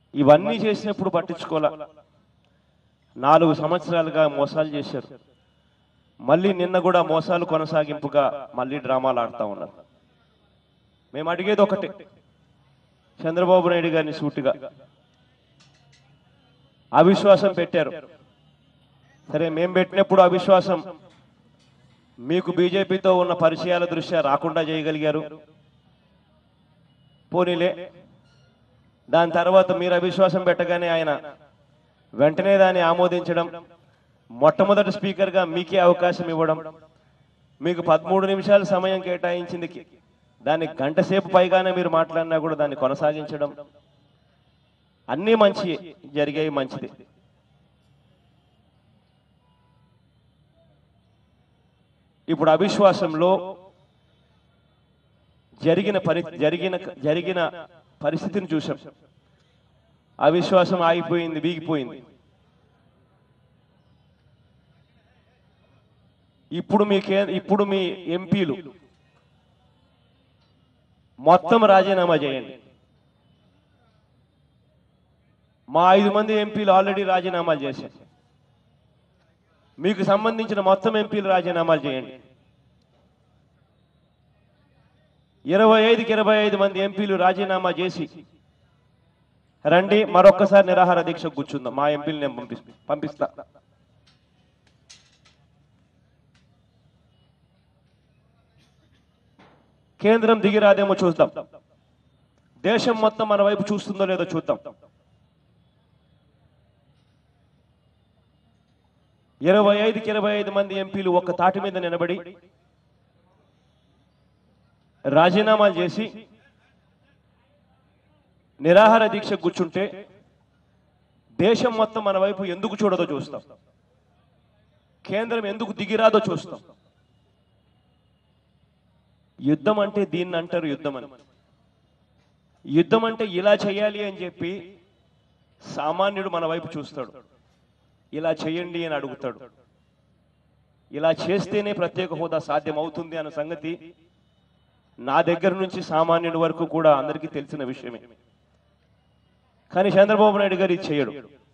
ఇవన్నీ చేసినప్పుడు పట్టించుకోలే నాలుగు సంవత్సరాలుగా మోసాలు చేశారు మళ్ళీ నిన్న కూడా మోసాలు కొనసాగింపుగా మళ్ళీ డ్రామాలు ఆడుతూ ఉన్నారు మేము అడిగేది ఒకటే చంద్రబాబు నాయుడు గారిని సూటిగా అవిశ్వాసం పెట్టారు సరే మేము పెట్టినప్పుడు అవిశ్వాసం మీకు బీజేపీతో ఉన్న పరిచయాల దృష్ట్యా రాకుండా చేయగలిగారు పోనీలే దాని తర్వాత మీరు అవిశ్వాసం పెట్టగానే ఆయన వెంటనే దాన్ని ఆమోదించడం మొట్టమొదటి స్పీకర్గా మీకే అవకాశం ఇవ్వడం మీకు పదమూడు నిమిషాల సమయం కేటాయించింది దాన్ని గంట సేపు పైగానే మీరు మాట్లాడినా కూడా దాన్ని కొనసాగించడం అన్నీ మంచి జరిగాయి మంచిది ఇప్పుడు అవిశ్వాసంలో జరిగిన పరి జరిగిన జరిగిన పరిస్థితిని చూసాం అవిశ్వాసం ఆగిపోయింది వీగిపోయింది ఇప్పుడు మీకే ఇప్పుడు మీ ఎంపీలు మొత్తం రాజీనామా చేయండి మా ఐదు మంది ఎంపీలు ఆల్రెడీ రాజీనామాలు చేశారు మీకు సంబంధించిన మొత్తం ఎంపీలు రాజీనామాలు చేయండి ఇరవై ఐదుకి ఇరవై ఐదు మంది ఎంపీలు రాజీనామా చేసి రండి మరొక్కసారి నిరాహార దీక్ష కూర్చుందాం మా ఎంపీలు నేను పంపి పంపిస్తా కేంద్రం దిగిరాదేమో చూద్దాం దేశం మొత్తం మన వైపు చూస్తుందో లేదో చూద్దాం ఇరవై ఐదుకి ఇరవై ఐదు మంది ఎంపీలు ఒక్క తాటి మీద నిలబడి రాజీనామాలు చేసి నిరాహార దీక్ష కూర్చుంటే దేశం మొత్తం మన వైపు ఎందుకు చూడదో చూస్తాం కేంద్రం ఎందుకు దిగిరాదో చూస్తాం యుద్ధం అంటే దీన్ని అంటారు యుద్ధం అని యుద్ధం అంటే ఇలా చేయాలి అని చెప్పి సామాన్యుడు మన వైపు చూస్తాడు ఇలా చేయండి అని అడుగుతాడు ఇలా చేస్తేనే ప్రత్యేక హోదా సాధ్యం అవుతుంది అన్న సంగతి నా దగ్గర నుంచి సామాన్యుడి వరకు కూడా అందరికీ తెలిసిన విషయమే కానీ చంద్రబాబు నాయుడు గారు ఇది చేయడు